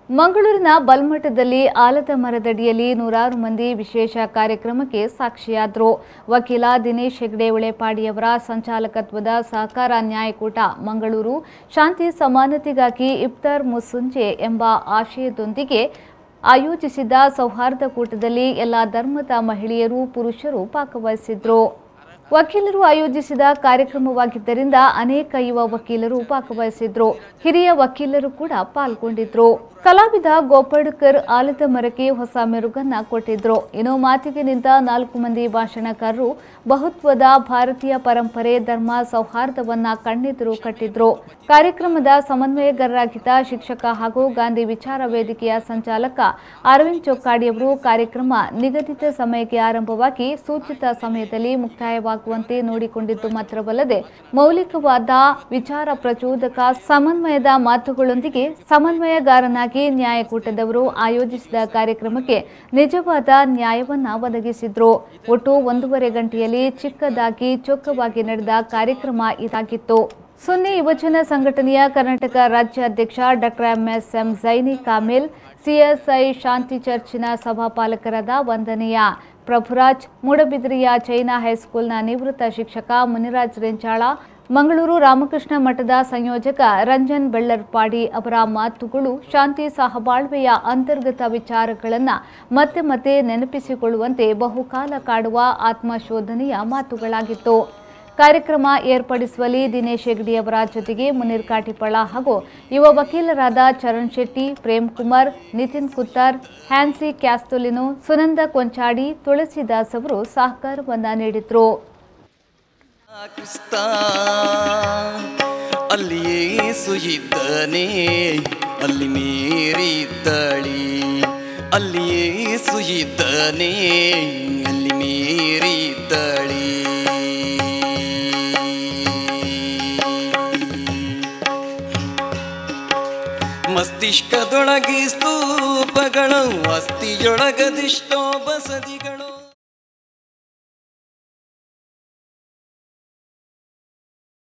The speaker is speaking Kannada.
ಮಂಗಳೂರಿನ ಬಲ್ಮಠದಲ್ಲಿ ಆಲದ ಮರದಡಿಯಲ್ಲಿ ನೂರಾರು ಮಂದಿ ವಿಶೇಷ ಕಾರ್ಯಕ್ರಮಕ್ಕೆ ಸಾಕ್ಷಿಯಾದರು ವಕೀಲ ದಿನೇಶ್ ಹೆಗ್ಡೆ ಉಳೆಪಾಡಿಯವರ ಸಂಚಾಲಕತ್ವದ ಸಹಕಾರ ನ್ಯಾಯಕೂಟ ಮಂಗಳೂರು ಶಾಂತಿ ಸಮಾನತೆಗಾಗಿ ಇಫ್ತಾರ್ ಮುಸ್ಸುಂಜೆ ಎಂಬ ಆಶಯದೊಂದಿಗೆ ಆಯೋಜಿಸಿದ್ದ ಸೌಹಾರ್ದ ಕೂಟದಲ್ಲಿ ಎಲ್ಲ ಧರ್ಮದ ಮಹಿಳೆಯರು ಪುರುಷರು ಭಾಗವಹಿಸಿದ್ರು ವಕೀಲರು ಆಯೋಜಿಸಿದ ಕಾರ್ಯಕ್ರಮವಾಗಿದ್ದರಿಂದ ಅನೇಕ ಯುವ ವಕೀಲರು ಭಾಗವಹಿಸಿದ್ರು ಹಿರಿಯ ವಕೀಲರು ಕೂಡ ಪಾಲ್ಗೊಂಡಿದ್ರು ಕಲಾವಿದ ಗೋಪಡ್ಕರ್ ಆಲದ ಮರಕ್ಕೆ ಹೊಸ ಮೆರುಗನ್ನ ಕೊಟ್ಟಿದ್ರು ಇನ್ನು ಮಾತಿಗೆ ನಿಂತ ನಾಲ್ಕು ಮಂದಿ ಭಾಷಣಕಾರರು ಬಹುತ್ವದ ಭಾರತೀಯ ಪರಂಪರೆ ಧರ್ಮ ಸೌಹಾರ್ದವನ್ನ ಕಣ್ಣೆದುರು ಕಟ್ಟಿದ್ರು ಕಾರ್ಯಕ್ರಮದ ಸಮನ್ವಯಗಾರರಾಗಿದ್ದ ಶಿಕ್ಷಕ ಹಾಗೂ ಗಾಂಧಿ ವಿಚಾರ ವೇದಿಕೆಯ ಸಂಚಾಲಕ ಅರವಿಂದ್ ಚೊಕ್ಕಾಡಿಯವರು ಕಾರ್ಯಕ್ರಮ ನಿಗದಿತ ಸಮಯಕ್ಕೆ ಆರಂಭವಾಗಿ ಸೂಚಿತ ಸಮಯದಲ್ಲಿ ಮುಕ್ತಾಯವಾಗುವಂತೆ ನೋಡಿಕೊಂಡಿದ್ದು ಮಾತ್ರವಲ್ಲದೆ ಮೌಲಿಕವಾದ ವಿಚಾರ ಪ್ರಚೋದಕ ಸಮನ್ವಯದ ಮಾತುಗಳೊಂದಿಗೆ ಸಮನ್ವಯಗಾರನಾಗಿ ನ್ಯಾಯಕೂಟದವರು ಆಯೋಜಿಸಿದ ಕಾರ್ಯಕ್ರಮಕ್ಕೆ ನಿಜವಾದ ನ್ಯಾಯವನ್ನ ಒದಗಿಸಿದ್ರು ಒಟ್ಟು ಒಂದೂವರೆ ಗಂಟೆಯಲ್ಲಿ ಚಿಕ್ಕದಾಗಿ ಚೊಕ್ಕವಾಗಿ ನಡೆದ ಕಾರ್ಯಕ್ರಮ ಇದಾಗಿತ್ತು ಸುನ್ನಿ ಯುವಜನ ಸಂಘಟನೆಯ ಕರ್ನಾಟಕ ರಾಜ್ಯ ಅಧ್ಯಕ್ಷ doctor MS M Jaini Kamil CSI Shanti ಚರ್ಚಿನ ಸಭಾಪಾಲಕರಾದ ವಂದನೆಯ ಪ್ರಭುರಾಜ್ ಮೂಡಬಿದಿರೆಯ ಚೈನಾ ಹೈಸ್ಕೂಲ್ನ ನಿವೃತ್ತ ಶಿಕ್ಷಕ ಮುನಿರಾಜ್ ರೆಂಚಾಳ ಮಂಗಳೂರು ರಾಮಕೃಷ್ಣ ಮಠದ ಸಂಯೋಜಕ ರಂಜನ್ ಬೆಳ್ಳರ್ಪಾಡಿ ಅವರ ಮಾತುಗಳು ಶಾಂತಿ ಸಹಬಾಳ್ವೆಯ ಅಂತರ್ಗತ ವಿಚಾರಗಳನ್ನು ಮತ್ತೆ ಮತ್ತೆ ನೆನಪಿಸಿಕೊಳ್ಳುವಂತೆ ಬಹುಕಾಲ ಕಾಡುವ ಆತ್ಮಶೋಧನೆಯ ಮಾತುಗಳಾಗಿತ್ತು ಕಾರ್ಯಕ್ರಮ ಏರ್ಪಡಿಸುವಲ್ಲಿ ದಿನೇಶ್ ಹೆಗ್ಡಿಯವರ ಜೊತೆಗೆ ಮುನೀರ್ ಕಾಟಿಪಳ ಹಾಗೂ ಯುವ ವಕೀಲರಾದ ಚರಣ್ ಶೆಟ್ಟಿ ಪ್ರೇಮ್ ಕುಮಾರ್ ನಿತಿನ್ ಕುತ್ತಾರ್ ಹ್ಯಾನ್ಸಿ ಕ್ಯಾಸ್ತೊಲಿನೋ ಸುನಂದ ಕೊಂಚಾಡಿ ತುಳಸಿದಾಸ್ ಅವರು ಸಹಕಾರವನ್ನ ನೀಡಿದ್ರು ಕ್ರಿಸ್ತ ಅಲ್ಲಿಯೇ ಸುಯಿದ್ದನೇ ಅಲ್ಲಿ ಮೇರಿದ್ದಳಿ ಅಲ್ಲಿಯೇ ಸುಯಿದ್ದನೇ ಅಲ್ಲಿ ಮೇರಿದ್ದಳಿ ಮಸ್ತಿಷ್ಕದೊಳಗೆ ಸ್ತೂಪಗಳು ಅಸ್ಥಿಯೊಳಗದಿಷ್ಟೋ ಬಸದಿಗಳು